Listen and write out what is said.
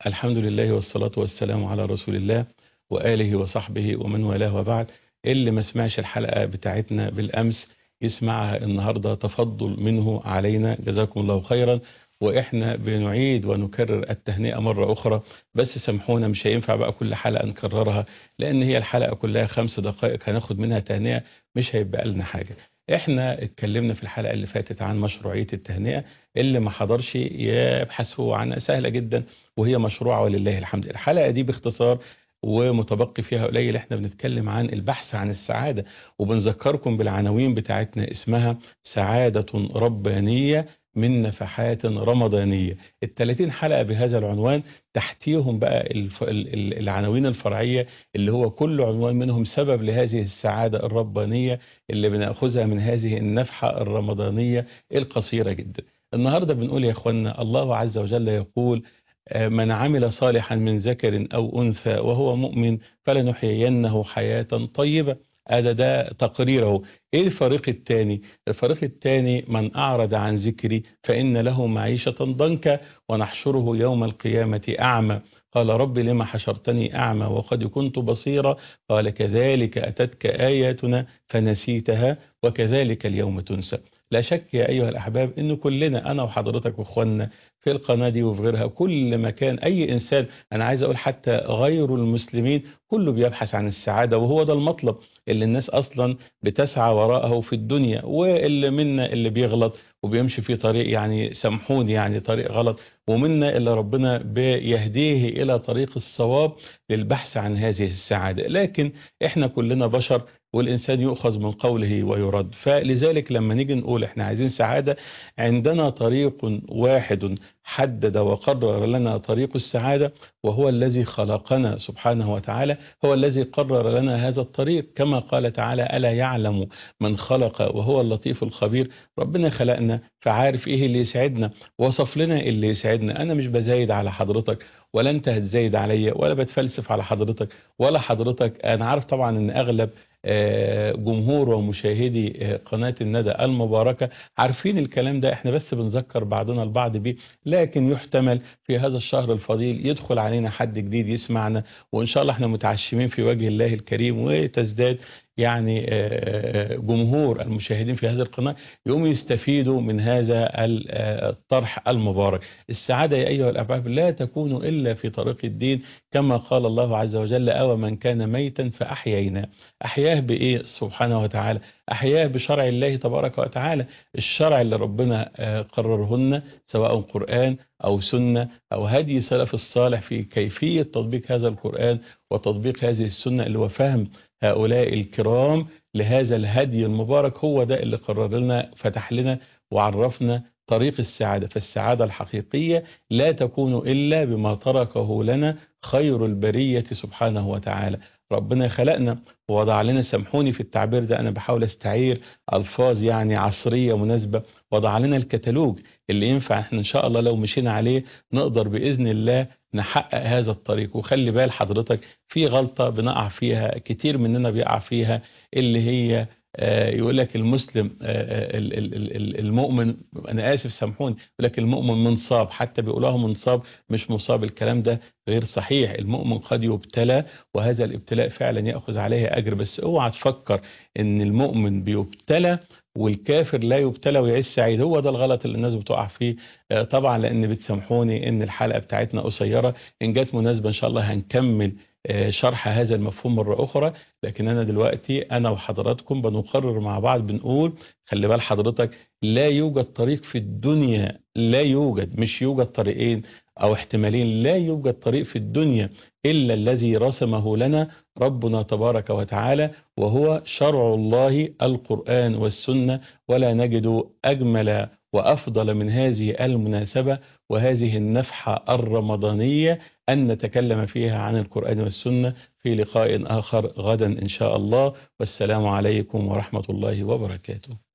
الحمد لله والصلاة والسلام على رسول الله وآله وصحبه ومن والاه وبعد اللي ما سمعش الحلقة بتاعتنا بالأمس يسمعها النهاردة تفضل منه علينا جزاكم الله خيرا وإحنا بنعيد ونكرر التهنئة مرة أخرى بس سامحونا مش هينفع بقى كل حلقة نكررها لأن هي الحلقة كلها خمس دقائق هناخد منها تهنئة مش هيبقى لنا حاجة احنا اتكلمنا في الحلقة اللي فاتت عن مشروعية التهنئة اللي ما حضرش يبحث هو عنها سهلة جدا وهي مشروعة ولله الحمد الحلقة دي باختصار ومتبقي فيها قليل احنا بنتكلم عن البحث عن السعادة وبنذكركم بالعناوين بتاعتنا اسمها سعادة ربانية من نفحات رمضانية التلاتين حلقة بهذا العنوان تحتيهم بقى الف... العناوين الفرعية اللي هو كل عنوان منهم سبب لهذه السعادة الربانية اللي بنأخذها من هذه النفحة الرمضانية القصيرة جدا النهاردة بنقول يا أخوانا الله عز وجل يقول من عمل صالحا من ذكر أو أنثى وهو مؤمن فلنحيينه حياة طيبة هذا ده تقريره ايه الفريق الثاني الفريق الثاني من اعرض عن ذكري فان له معيشة ضنكا ونحشره يوم القيامة اعمى قال رب لما حشرتني اعمى وقد كنت بصيرا قال كذلك اتتك اياتنا فنسيتها وكذلك اليوم تنسى لا شك يا ايها الاحباب ان كلنا انا وحضرتك واخواننا في القناة دي وفي غيرها كل مكان أي إنسان أنا عايز أقول حتى غير المسلمين كله بيبحث عن السعادة وهو ده المطلب اللي الناس أصلا بتسعى وراءه في الدنيا واللي منا اللي بيغلط وبيمشي في طريق يعني سامحوني يعني طريق غلط ومنا اللي ربنا بيهديه إلى طريق الصواب للبحث عن هذه السعادة لكن إحنا كلنا بشر والإنسان يؤخذ من قوله ويرد فلذلك لما نيجي نقول إحنا عايزين سعادة عندنا طريق واحد حدد وقرر لنا طريق السعادة وهو الذي خلقنا سبحانه وتعالى هو الذي قرر لنا هذا الطريق كما قال تعالى ألا يعلم من خلق وهو اللطيف الخبير ربنا خلقنا فعارف إيه اللي يسعدنا وصف لنا اللي يسعدنا أنا مش بزايد على حضرتك ولا أنت هتزايد عليا ولا بتفلسف على حضرتك ولا حضرتك أنا عارف طبعا أن أغلب جمهور ومشاهدي قناة الندى المباركة عارفين الكلام ده احنا بس بنذكر بعضنا البعض بيه لكن يحتمل في هذا الشهر الفضيل يدخل علينا حد جديد يسمعنا وإن شاء الله احنا متعشمين في وجه الله الكريم وتزداد يعني جمهور المشاهدين في هذه القناة يقوم يستفيدوا من هذا الطرح المبارك السعادة يا أيها الأحباب لا تكون إلا في طريق الدين كما قال الله عز وجل أو من كان ميتا فأحيينا أحياه بإيه سبحانه وتعالى أحياه بشرع الله تبارك وتعالى الشرع اللي ربنا قررهن سواء قرآن أو سنة أو هدي سلف الصالح في كيفية تطبيق هذا القرآن وتطبيق هذه السنة اللي هو فهم هؤلاء الكرام لهذا الهدي المبارك هو ده اللي قرر لنا فتح لنا وعرفنا طريق السعادة فالسعادة الحقيقية لا تكون إلا بما تركه لنا خير البرية سبحانه وتعالى ربنا خلقنا ووضع لنا سامحوني في التعبير ده أنا بحاول استعير ألفاظ يعني عصرية مناسبة وضع لنا الكتالوج اللي ينفع احنا إن شاء الله لو مشينا عليه نقدر بإذن الله نحقق هذا الطريق وخلي بال حضرتك في غلطة بنقع فيها كتير مننا بيقع فيها اللي هي يقول لك المسلم المؤمن انا اسف سامحوني يقول لك المؤمن منصاب حتى بيقولوها منصاب مش مصاب الكلام ده غير صحيح المؤمن قد يبتلى وهذا الابتلاء فعلا ياخذ عليه اجر بس اوعى تفكر ان المؤمن بيبتلى والكافر لا يبتلى ويعيش سعيد هو ده الغلط اللي الناس بتقع فيه طبعا لان بتسامحوني ان الحلقه بتاعتنا قصيره ان جت مناسبه ان شاء الله هنكمل شرح هذا المفهوم مرة أخرى لكن أنا دلوقتي أنا وحضراتكم بنقرر مع بعض بنقول خلي بال حضرتك لا يوجد طريق في الدنيا لا يوجد مش يوجد طريقين أو احتمالين لا يوجد طريق في الدنيا إلا الذي رسمه لنا ربنا تبارك وتعالى وهو شرع الله القرآن والسنة ولا نجد أجمل وأفضل من هذه المناسبة وهذه النفحة الرمضانية أن نتكلم فيها عن القرآن والسنة في لقاء آخر غدا إن شاء الله والسلام عليكم ورحمة الله وبركاته